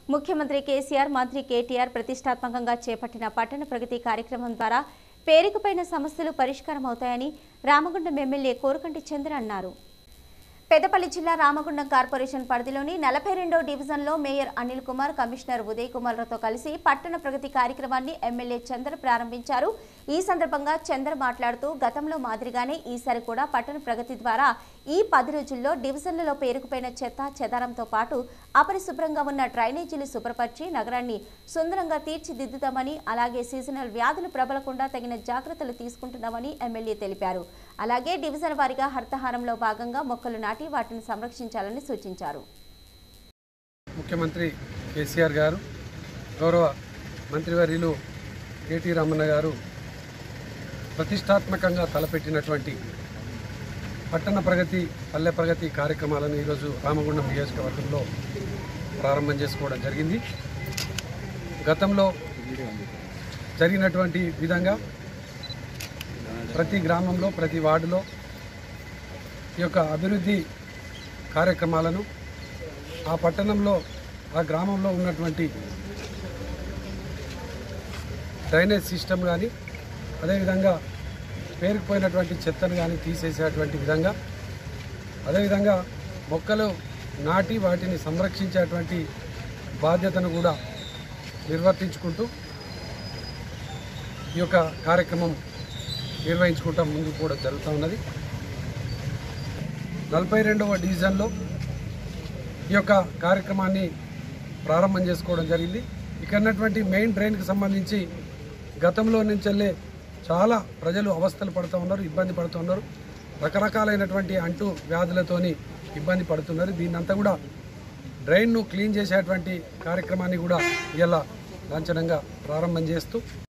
ముఖ్యమంత్రి కేసీఆర్ మంత్రి కేటీఆర్ ప్రతిష్టాత్మకంగా చేపట్టిన పట్టణ ప్రగతి కార్యక్రమం ద్వారా పేరుకుపోయిన సమస్యలు పరిష్కారం అవుతాయని రామగుండం ఎమ్మెల్యే కోరకంటి చంద్ర అన్నారు పెద్దపల్లి జిల్లా రామగుండం కార్పొరేషన్ పరిధిలోని నలభై రెండో డివిజన్లో మేయర్ అనిల్ కుమార్ కమిషనర్ ఉదయ్ కుమార్లతో కలిసి పట్టణ ప్రగతి కార్యక్రమాన్ని ఎమ్మెల్యే చంద్ర ప్రారంభించారు ఈ సందర్భంగా చంద్ర మాట్లాడుతూ గతంలో మాదిరిగానే ఈసారి కూడా పట్టణ ప్రగతి ద్వారా ఈ పది రోజుల్లో డివిజన్లలో పేరుకుపోయిన చెత్త చెదారంతో పాటు అపరిశుభ్రంగా ఉన్న డ్రైనేజీలు శుభ్రపరిచి నగరాన్ని సుందరంగా తీర్చిదిద్దుతామని అలాగే సీజనల్ వ్యాధులు ప్రబలకుండా తగిన జాగ్రత్తలు తీసుకుంటున్నామని ఎమ్మెల్యే తెలిపారు అలాగే డివిజన్ వారీగా హర్తహారంలో భాగంగా మొక్కలు నాటి వాటిని సంరక్షించాలని సూచించారు ముఖ్యమంత్రి కేసీఆర్ గారు గౌరవ మంత్రివర్యులు కేటీ రామన్న గారు ప్రతిష్టాత్మకంగా తలపెట్టినటువంటి పట్టణ ప్రగతి పల్లె ప్రగతి కార్యక్రమాలను ఈరోజు రామగుండం నియోజకవర్గంలో ప్రారంభం చేసుకోవడం జరిగింది గతంలో జరిగినటువంటి విధంగా ప్రతి గ్రామంలో ప్రతి వార్డులో ఈ యొక్క అభివృద్ధి కార్యక్రమాలను ఆ పట్టణంలో ఆ గ్రామంలో ఉన్నటువంటి డ్రైనేజ్ సిస్టమ్ కానీ అదేవిధంగా పేరుకుపోయినటువంటి చెత్తను కానీ తీసేసేటువంటి విధంగా అదేవిధంగా మొక్కలు నాటి వాటిని సంరక్షించేటువంటి బాధ్యతను కూడా నిర్వర్తించుకుంటూ ఈ యొక్క కార్యక్రమం నిర్వహించుకుంటా ముందుకు కూడా జరుగుతూ ఉన్నది నలభై రెండవ డివిజన్లో ఈ యొక్క కార్యక్రమాన్ని ప్రారంభం చేసుకోవడం జరిగింది ఇక్కడ ఉన్నటువంటి మెయిన్ డ్రైన్కి సంబంధించి గతంలో నుంచి వెళ్ళే చాలా ప్రజలు అవస్థలు పడుతూ ఉన్నారు ఇబ్బంది పడుతూ ఉన్నారు రకరకాలైనటువంటి అంటు వ్యాధులతోని ఇబ్బంది పడుతున్నారు దీన్నంతా కూడా డ్రైన్ను క్లీన్ చేసేటువంటి కార్యక్రమాన్ని కూడా ఇలా లాంఛనంగా ప్రారంభం చేస్తూ